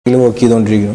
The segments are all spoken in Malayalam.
വർക്ക് ചെയ്തുകൊണ്ടിരിക്കുന്നു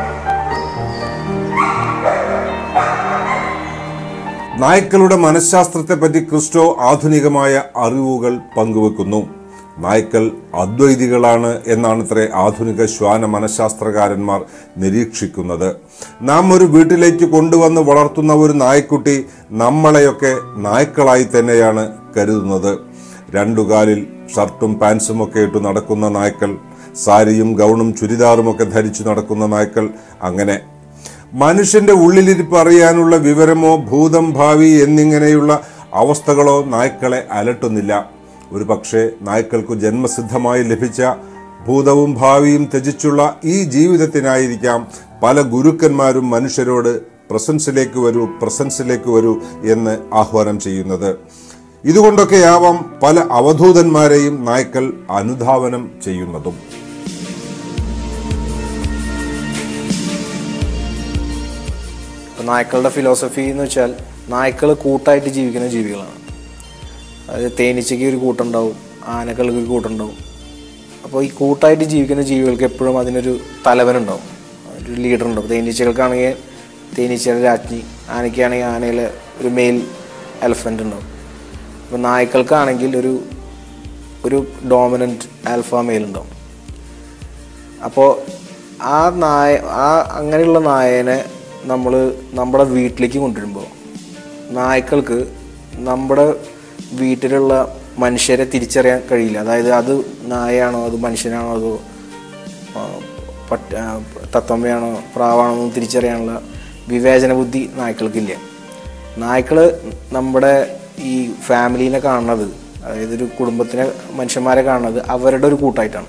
നായ്ക്കളുടെ മനഃശാസ്ത്രത്തെപ്പറ്റി ക്രിസ്റ്റോ ആധുനികമായ അറിവുകൾ പങ്കുവെക്കുന്നു നായ്ക്കൾ അദ്വൈതികളാണ് എന്നാണത്രേ ആധുനിക ശ്വാന മനഃശാസ്ത്രകാരന്മാർ നിരീക്ഷിക്കുന്നത് നാം ഒരു വീട്ടിലേക്ക് കൊണ്ടുവന്ന് വളർത്തുന്ന ഒരു നായ്ക്കുട്ടി നമ്മളെയൊക്കെ നായ്ക്കളായി തന്നെയാണ് കരുതുന്നത് രണ്ടുകാലിൽ ഷർട്ടും പാൻസും ഒക്കെ ഇട്ട് നടക്കുന്ന നായ്ക്കൾ സാരിയും ഗൗണും ചുരിദാറുമൊക്കെ ധരിച്ചു നടക്കുന്ന നായ്ക്കൾ അങ്ങനെ മനുഷ്യന്റെ ഉള്ളിലിരിപ്പ് അറിയാനുള്ള വിവരമോ ഭൂതം ഭാവി എന്നിങ്ങനെയുള്ള അവസ്ഥകളോ നായ്ക്കളെ അലട്ടുന്നില്ല ഒരു പക്ഷേ നായ്ക്കൾക്ക് ജന്മസിദ്ധമായി ലഭിച്ച ഭൂതവും ഭാവിയും ത്യജിച്ചുള്ള ഈ ജീവിതത്തിനായിരിക്കാം പല ഗുരുക്കന്മാരും മനുഷ്യരോട് പ്രസൻസിലേക്ക് വരൂ പ്രസൻസിലേക്ക് വരൂ എന്ന് ആഹ്വാനം ചെയ്യുന്നത് ഇതുകൊണ്ടൊക്കെയാവാം പല അവധൂതന്മാരെയും നായ്ക്കൾ അനുധാവനം ചെയ്യുന്നതും ഇപ്പം നായ്ക്കളുടെ ഫിലോസഫി എന്ന് വെച്ചാൽ നായ്ക്കൾ കൂട്ടായിട്ട് ജീവിക്കുന്ന ജീവികളാണ് അതായത് തേനീച്ചയ്ക്ക് ഒരു കൂട്ടുണ്ടാവും ആനകൾക്ക് ഒരു കൂട്ടുണ്ടാവും അപ്പോൾ ഈ കൂട്ടായിട്ട് ജീവിക്കുന്ന ജീവികൾക്ക് എപ്പോഴും അതിനൊരു തലവനുണ്ടാവും ഒരു ലീഡർ ഉണ്ടാവും തേനീച്ചകൾക്കാണെങ്കിൽ തേനീച്ചയുടെ രാജ്ഞി ആനയ്ക്കാണെങ്കിൽ ആനയിലെ ഒരു മെയിൽ എലഫൻ്റ് ഉണ്ടാവും അപ്പോൾ നായ്ക്കൾക്കാണെങ്കിൽ ഒരു ഒരു ഡോമിനൻറ്റ് ആൽഫ മെയിൽ ഉണ്ടാവും അപ്പോൾ ആ നായ ആ അങ്ങനെയുള്ള നായനെ നമ്മൾ നമ്മുടെ വീട്ടിലേക്ക് കൊണ്ടുവരുമ്പോൾ നായ്ക്കൾക്ക് നമ്മുടെ വീട്ടിലുള്ള മനുഷ്യരെ തിരിച്ചറിയാൻ കഴിയില്ല അതായത് അത് നായയാണോ അത് മനുഷ്യനാണോ അതോ ആ, പട്ട ആ, തത്തമ്മയാണോ പ്രാവാണോ എന്ന് തിരിച്ചറിയാനുള്ള വിവേചന ബുദ്ധി നായ്ക്കൾക്കില്ല നായ്ക്കൾ നമ്മുടെ ഈ ഫാമിലീനെ കാണുന്നത് അതായത് ഒരു കുടുംബത്തിനെ മനുഷ്യന്മാരെ കാണുന്നത് അവരുടെ ഒരു കൂട്ടായിട്ടാണ്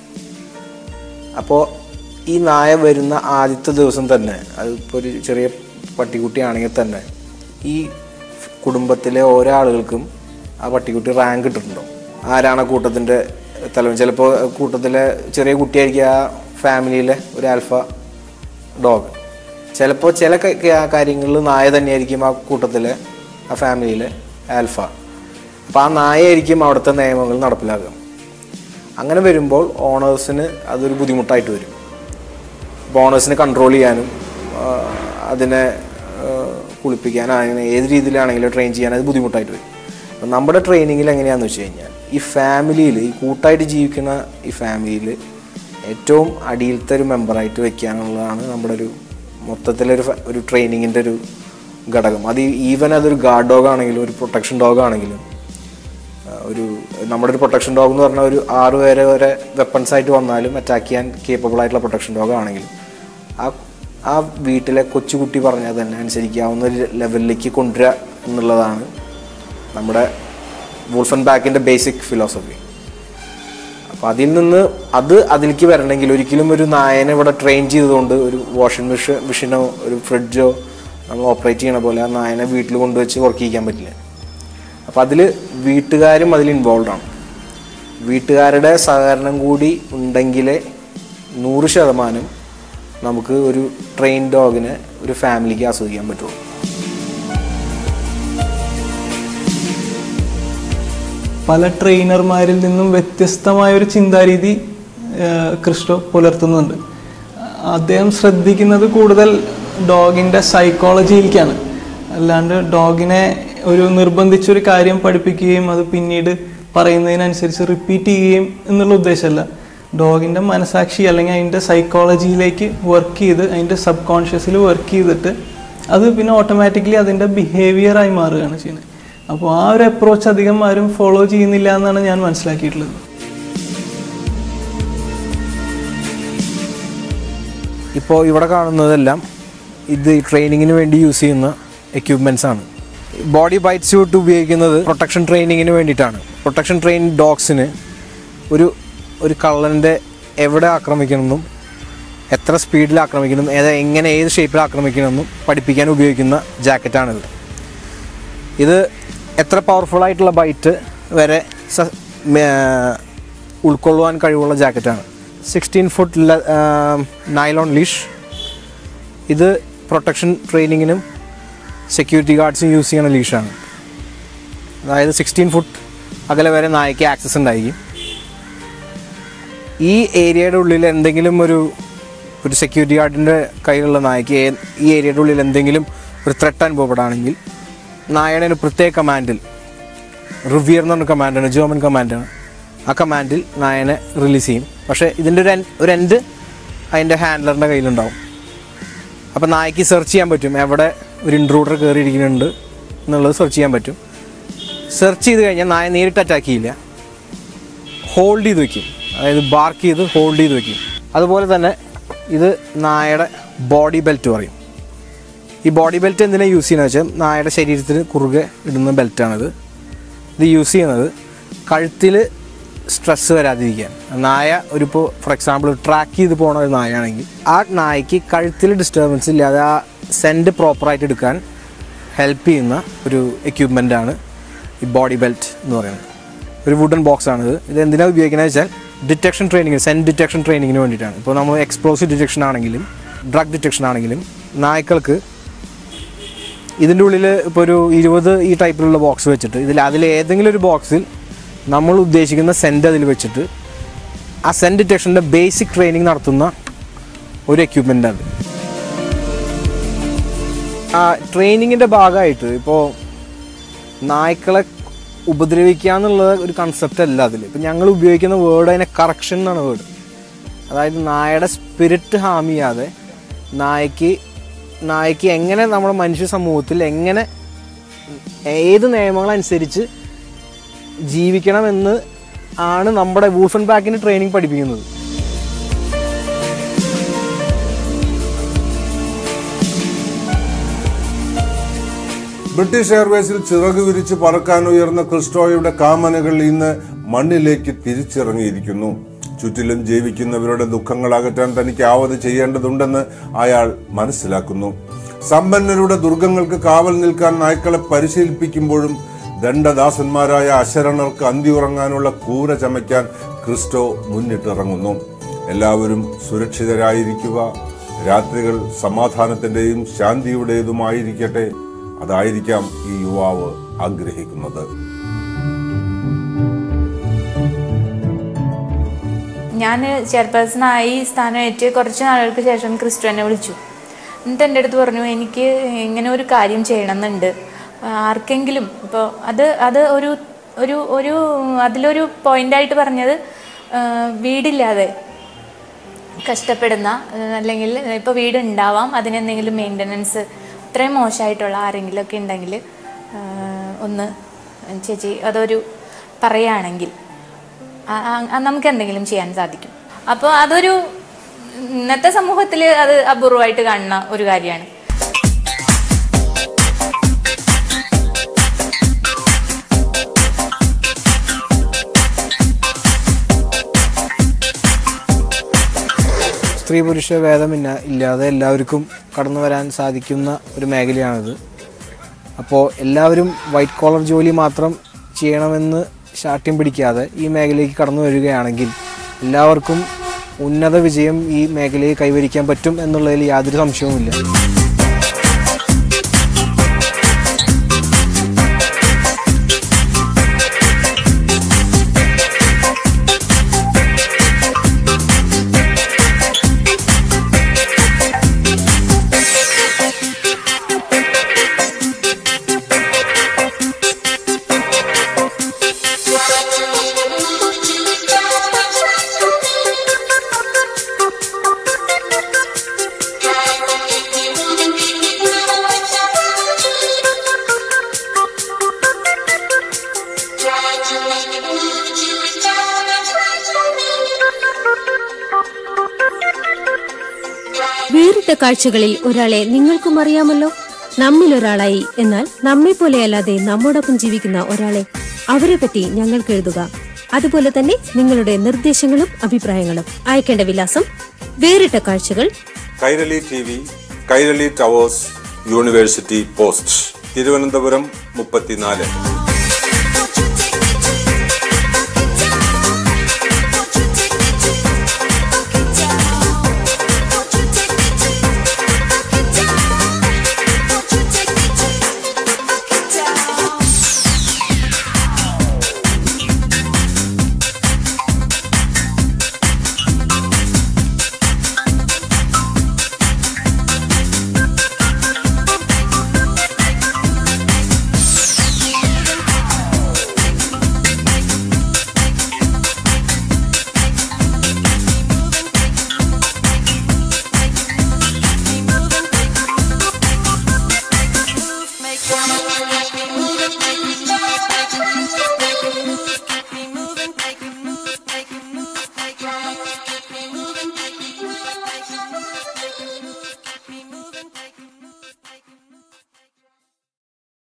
അപ്പോൾ ഈ നായ വരുന്ന ആദ്യത്തെ ദിവസം തന്നെ അതിപ്പോൾ ഒരു ചെറിയ പട്ടിക്കുട്ടിയാണെങ്കിൽ തന്നെ ഈ കുടുംബത്തിലെ ഓരോ ആളുകൾക്കും ആ പട്ടിക്കുട്ടി റാങ്ക് ഇട്ടിട്ടുണ്ടോ ആരാണ് ആ കൂട്ടത്തിൻ്റെ തലവൻ ചിലപ്പോൾ കൂട്ടത്തിലെ ചെറിയ കുട്ടിയായിരിക്കും ആ ഫാമിലിയിലെ ഒരു ആൽഫ ഡോഗ് ചിലപ്പോൾ ചില കാര്യങ്ങളിൽ നായ തന്നെയായിരിക്കും ആ കൂട്ടത്തിലെ ആ ഫാമിലിയിലെ ആൽഫ അപ്പോൾ ആ നായയായിരിക്കും അവിടുത്തെ നിയമങ്ങൾ നടപ്പിലാക്കുക അങ്ങനെ വരുമ്പോൾ ഓണേഴ്സിന് അതൊരു ബുദ്ധിമുട്ടായിട്ട് വരും അപ്പോൾ ഓണേഴ്സിനെ കൺട്രോൾ ചെയ്യാനും ആ, അതിനെ ആ, കുളിപ്പിക്കാനും അങ്ങനെ ഏത് രീതിയിലാണെങ്കിലും ട്രെയിൻ ചെയ്യാൻ അത് ബുദ്ധിമുട്ടായിട്ട് വരും അപ്പം നമ്മുടെ ട്രെയിനിങ്ങിൽ എങ്ങനെയാണെന്ന് വെച്ച് കഴിഞ്ഞാൽ ഈ ഫാമിലിയിൽ ഈ കൂട്ടായിട്ട് ജീവിക്കുന്ന ഈ ഫാമിലിയിൽ ഏറ്റവും അടിയിലത്തെ ഒരു മെമ്പറായിട്ട് വെക്കാനുള്ളതാണ് നമ്മുടെ ഒരു മൊത്തത്തിലൊരു ഫ- ഒരു ട്രെയിനിങ്ങിൻ്റെ ഒരു ഘടകം അത് ഈവൻ അതൊരു ഗാർഡ് ഡോഗ് ആണെങ്കിലും ഒരു പ്രൊട്ടക്ഷൻ ഡോഗ് ആണെങ്കിലും ആ, ഒരു നമ്മുടെ ഒരു പ്രൊട്ടക്ഷൻ ഡോഗ് എന്ന് പറഞ്ഞാൽ ഒരു ആറ് പേരെ വരെ വെപ്പൺസ് ആയിട്ട് വന്നാലും അറ്റാക്ക് ചെയ്യാൻ കേപ്പബിൾ ആയിട്ടുള്ള പ്രൊട്ടക്ഷൻ ഡോഗ് ആണെങ്കിലും ആ ആ വീട്ടിലെ കൊച്ചുകുട്ടി പറഞ്ഞാൽ തന്നെ അനുസരിക്കാവുന്ന ഒരു ലെവലിലേക്ക് കൊണ്ടുവരിക എന്നുള്ളതാണ് നമ്മുടെ വൂൾഫൻ ബാക്കിൻ്റെ ബേസിക് ഫിലോസഫി അപ്പോൾ അതിൽ നിന്ന് അത് അതിലേക്ക് വരണമെങ്കിൽ ഒരിക്കലും ഒരു നായനെ ഇവിടെ ട്രെയിൻ ചെയ്തുകൊണ്ട് ഒരു വാഷിംഗ് മെഷീൻ മെഷീനോ ഒരു ഫ്രിഡ്ജോ നമ്മൾ ഓപ്പറേറ്റ് ചെയ്യണ പോലെ ആ നായനെ വീട്ടിൽ കൊണ്ടുവച്ച് വർക്ക് ചെയ്യിക്കാൻ പറ്റില്ല അപ്പം അതിൽ വീട്ടുകാരും അതിൽ ഇൻവോൾവ് ആണ് വീട്ടുകാരുടെ സഹകരണം കൂടി ഉണ്ടെങ്കിലേ നൂറ് ശതമാനം നമുക്ക് ഒരു ട്രെയിൻ ഡോഗിനെ ഒരു ഫാമിലിക്ക് ആസ്വദിക്കാൻ പറ്റുള്ളൂ പല ട്രെയിനർമാരിൽ നിന്നും വ്യത്യസ്തമായ ഒരു ചിന്താരീതി ആ, ക്രിസ്റ്റോ പുലർത്തുന്നുണ്ട് അദ്ദേഹം ശ്രദ്ധിക്കുന്നത് കൂടുതൽ ഡോഗിൻ്റെ സൈക്കോളജിയിലേക്കാണ് അല്ലാണ്ട് ഡോഗിനെ ഒരു നിർബന്ധിച്ചൊരു കാര്യം പഠിപ്പിക്കുകയും അത് പിന്നീട് പറയുന്നതിനനുസരിച്ച് റിപ്പീറ്റ് ചെയ്യുകയും എന്നുള്ള ഉദ്ദേശമല്ല ഡോഗിൻ്റെ മനസാക്ഷി അല്ലെങ്കിൽ അതിൻ്റെ സൈക്കോളജിയിലേക്ക് വർക്ക് ചെയ്ത് അതിൻ്റെ സബ് കോൺഷ്യസിൽ വർക്ക് ചെയ്തിട്ട് അത് പിന്നെ ഓട്ടോമാറ്റിക്കലി അതിൻ്റെ ബിഹേവിയറായി മാറുകയാണ് ചെയ്യുന്നത് അപ്പോൾ ആ ഒരു അപ്രോച്ച് അധികം ആരും ഫോളോ ചെയ്യുന്നില്ല എന്നാണ് ഞാൻ മനസ്സിലാക്കിയിട്ടുള്ളത് ഇപ്പോൾ ഇവിടെ കാണുന്നതെല്ലാം ഇത് ട്രെയിനിങ്ങിന് വേണ്ടി യൂസ് ചെയ്യുന്ന എക്യുപ്മെൻറ്റ്സ് ആണ് ബോഡി ബൈറ്റ് സ്യൂട്ട് ഉപയോഗിക്കുന്നത് പ്രൊട്ടക്ഷൻ ട്രെയിനിങ്ങിന് വേണ്ടിയിട്ടാണ് പ്രൊട്ടക്ഷൻ ട്രെയിൻ ഡോഗ്സിന് ഒരു ഒരു കള്ളൻ്റെ എവിടെ ആക്രമിക്കണമെന്നും എത്ര സ്പീഡിൽ ആക്രമിക്കണം ഏത് എങ്ങനെ ഏത് ഷേപ്പിൽ ആക്രമിക്കണമെന്നും പഠിപ്പിക്കാൻ ഉപയോഗിക്കുന്ന ജാക്കറ്റാണിത് ഇത് എത്ര പവർഫുൾ ആയിട്ടുള്ള ബൈറ്റ് വരെ സ- മേ- ഉൾക്കൊള്ളുവാൻ കഴിവുള്ള ജാക്കറ്റാണ് സിക്സ്റ്റീൻ ഫുട്ട് നൈലോൺ ലീഷ് ഇത് പ്രൊട്ടക്ഷൻ ട്രെയിനിങ്ങിനും സെക്യൂരിറ്റി ഗാർഡ്സും യൂസ് ചെയ്യുന്ന ലീഷാണ് അതായത് സിക്സ്റ്റീൻ ഫുട്ട് അകലെ വരെ നായക്ക് ആക്സസ് ഉണ്ടായിരിക്കും ഈ ഏരിയയുടെ ഉള്ളിൽ എന്തെങ്കിലും ഒരു ഒരു സെക്യൂരിറ്റി ഗാർഡിൻ്റെ കയ്യിലുള്ള നായക്ക് ഏ- ഈ ഏരിയയുടെ ഉള്ളിൽ എന്തെങ്കിലും ഒരു ത്രെട്ട് അനുഭവപ്പെടുകയാണെങ്കിൽ നായയുടെ ഒരു പ്രത്യേക കമാൻഡിൽ റിവ്യർ എന്ന് പറഞ്ഞ കമാൻഡാണ് ജർമ്മൻ കമാൻഡാണ് ആ കമാൻഡിൽ നായനെ റിലീസ് ചെയ്യും പക്ഷേ ഇതിൻ്റെ ഒരു എൻ- ഒരു എൻഡ് അതിൻ്റെ ഹാൻഡലറിൻ്റെ കയ്യിലുണ്ടാവും അപ്പോൾ നായക്ക് സെർച്ച് ചെയ്യാൻ പറ്റും എവിടെ ഒരു ഇൻട്രൂഡർ കയറിയിരിക്കുന്നുണ്ട് എന്നുള്ളത് സെർച്ച് ചെയ്യാൻ പറ്റും സെർച്ച് ചെയ്ത് കഴിഞ്ഞാൽ നായ നേരിട്ട് അറ്റാക്ക് ചെയ്യില്ല ഹോൾഡ് ചെയ്ത് വെക്കും അതായത് ബാർക്ക് ചെയ്ത് ഹോൾഡ് ചെയ്ത് വെക്കും അതുപോലെ തന്നെ ഇത് നായയുടെ ബോഡി ബെൽറ്റ് പറയും ഈ ബോഡി ബെൽറ്റ് എന്തിനാണ് യൂസ് ചെയ്യുന്നത് വെച്ചാൽ നായയുടെ ശരീരത്തിന് കുറുകെ ഇടുന്ന ബെൽറ്റാണിത് ഇത് യൂസ് ചെയ്യുന്നത് കഴുത്തിൽ സ്ട്രെസ് വരാതിരിക്കാൻ നായ ഒരു ഇപ്പോൾ ഫോർ എക്സാമ്പിൾ ട്രാക്ക് ചെയ്ത് പോണ ഒരു നായയാണെങ്കിൽ ആ നായക്ക് കഴുത്തിൽ ഡിസ്റ്റർബൻസ് ഇല്ലാതെ ആ സെൻറ്റ് പ്രോപ്പറായിട്ട് എടുക്കാൻ ഹെൽപ്പ് ചെയ്യുന്ന ഒരു എക്യുപ്മെൻ്റാണ് ഈ ബോഡി ബെൽറ്റ് എന്ന് പറയുന്നത് ഒരു വുഡൻ ബോക്സ് ആണിത് ഇത് എന്തിനാണ് ഉപയോഗിക്കുന്നത് വെച്ചാൽ ഡിറ്റക്ഷൻ ട്രെയിനിങ് സെൻറ്റ് ഡിറ്റക്ഷൻ ട്രെയിനിങ്ങിന് വേണ്ടിയിട്ടാണ് ഇപ്പോൾ നമ്മൾ എക്സ്പ്ലോസീവ് ഡിറ്റക്ഷൻ ആണെങ്കിലും ഡ്രഗ് ഡിറ്റക്ഷൻ ആണെങ്കിലും നായ്ക്കൾക്ക് ഇതിൻ്റെ ഉള്ളിൽ ഇപ്പോൾ ഒരു ഇരുപത് ഈ ടൈപ്പിലുള്ള ബോക്സ് വെച്ചിട്ട് ഇതിൽ അതിൽ ഏതെങ്കിലും ഒരു ബോക്സിൽ നമ്മൾ ഉദ്ദേശിക്കുന്ന സെൻറ്റ് അതിൽ വെച്ചിട്ട് ആ സെൻറ്റ് ഡിറ്റക്ഷൻ്റെ ബേസിക് ട്രെയിനിങ് നടത്തുന്ന ഒരു എക്യുപ്മെൻ്റ് അത് ആ ട്രെയിനിങ്ങിൻ്റെ ഭാഗമായിട്ട് ഇപ്പോൾ നായ്ക്കളെ ഉപദ്രവിക്കുക എന്നുള്ള ഒരു കൺസെപ്റ്റ് അല്ല അതിൽ ഇപ്പം ഞങ്ങൾ ഉപയോഗിക്കുന്ന വേർഡ് അതിനെ കറക്ഷൻ എന്നാണ് വേർഡ് അതായത് നായയുടെ സ്പിരിറ്റ് ഹാം ചെയ്യാതെ നായക്ക് നായക്ക് എങ്ങനെ നമ്മുടെ മനുഷ്യ സമൂഹത്തിൽ എങ്ങനെ ഏത് നിയമങ്ങളനുസരിച്ച് ജീവിക്കണമെന്ന് ആണ് നമ്മുടെ വൂൾഫൻ ബാക്കിന് ട്രെയിനിങ് പഠിപ്പിക്കുന്നത് ബ്രിട്ടീഷ് എയർവേസിൽ ചിറക് വിരിച്ച് പറക്കാൻ ഉയർന്ന ക്രിസ്റ്റോയുടെ കാമനകൾ ഇന്ന് മണ്ണിലേക്ക് തിരിച്ചിറങ്ങിയിരിക്കുന്നു ചുറ്റിലും ജീവിക്കുന്നവരുടെ ദുഃഖങ്ങൾ അകറ്റാൻ തനിക്ക് ആവത് ചെയ്യേണ്ടതുണ്ടെന്ന് അയാൾ മനസ്സിലാക്കുന്നു സമ്പന്നരുടെ ദുർഗങ്ങൾക്ക് കാവൽ നിൽക്കാൻ നായ്ക്കളെ പരിശീലിപ്പിക്കുമ്പോഴും ദണ്ഡദാസന്മാരായ അശരണർക്ക് അന്തിയുറങ്ങാനുള്ള കൂര ചമയ്ക്കാൻ ക്രിസ്റ്റോ മുന്നിട്ടിറങ്ങുന്നു എല്ലാവരും സുരക്ഷിതരായിരിക്കുക രാത്രികൾ സമാധാനത്തിന്റെയും ശാന്തിയുടേതുമായിരിക്കട്ടെ അതായിരിക്കാം ഈ യുവാവ് ആഗ്രഹിക്കുന്നത് ഞാൻ ചെയർപേഴ്സണായി സ്ഥാനമേറ്റ് കുറച്ച് നാളുകൾക്ക് ശേഷം ക്രിസ്റ്റു എന്നെ വിളിച്ചു എന്നിട്ട് എൻ്റെ അടുത്ത് പറഞ്ഞു എനിക്ക് ഇങ്ങനെ ഒരു കാര്യം ചെയ്യണമെന്നുണ്ട് ആർക്കെങ്കിലും ഇപ്പോൾ അത് അത് ഒരു ഒരു ഒരു അതിലൊരു പോയിൻ്റായിട്ട് പറഞ്ഞത് ആ, വീടില്ലാതെ കഷ്ടപ്പെടുന്ന ആ, അല്ലെങ്കിൽ ഇപ്പോൾ വീട് ഉണ്ടാവാം അതിനെന്തെങ്കിലും മെയിൻ്റനൻസ് ഇത്രയും മോശമായിട്ടുള്ള ആരെങ്കിലും ഒക്കെ ഉണ്ടെങ്കിൽ ആ, ഒന്ന് ചേച്ചി അതൊരു പറയുകയാണെങ്കിൽ ആ- ആ- ആ നമുക്ക് എന്തെങ്കിലും ചെയ്യാൻ സാധിക്കും അപ്പോൾ അതൊരു ഇന്നത്തെ സമൂഹത്തിൽ അത് അപൂർവമായിട്ട് കാണുന്ന ഒരു കാര്യമാണ് സ്ത്രീ പുരുഷ ഭേദമില്ല ഇല്ലാതെ എല്ലാവർക്കും കടന്നു വരാൻ സാധിക്കുന്ന ഒരു മേഖലയാണിത് അപ്പോൾ എല്ലാവരും വൈറ്റ് കോളർ ജോലി മാത്രം ചെയ്യണമെന്ന് ശാഠ്യം പിടിക്കാതെ ഈ മേഖലയിലേക്ക് കടന്നു വരികയാണെങ്കിൽ എല്ലാവർക്കും ഉന്നത വിജയം ഈ മേഖലയിൽ കൈവരിക്കാൻ പറ്റും എന്നുള്ളതിൽ യാതൊരു സംശയവുമില്ല വേറിട്ട കാഴ്ചകളിൽ ഒരാളെ നിങ്ങൾക്കും അറിയാമല്ലോ നമ്മിൽ ഒരാളായി എന്നാൽ നമ്മെ പോലെയല്ലാതെ നമ്മോടൊപ്പം ജീവിക്കുന്ന ഒരാളെ അവരെ പറ്റി ഞങ്ങൾക്ക് എഴുതുക അതുപോലെ തന്നെ നിങ്ങളുടെ നിർദ്ദേശങ്ങളും അഭിപ്രായങ്ങളും അയക്കേണ്ട വിലാസം വേറിട്ട കാഴ്ചകൾ Kairali T V Kairali towers university post Thiruvananthapuram മുപ്പത്തിനാല്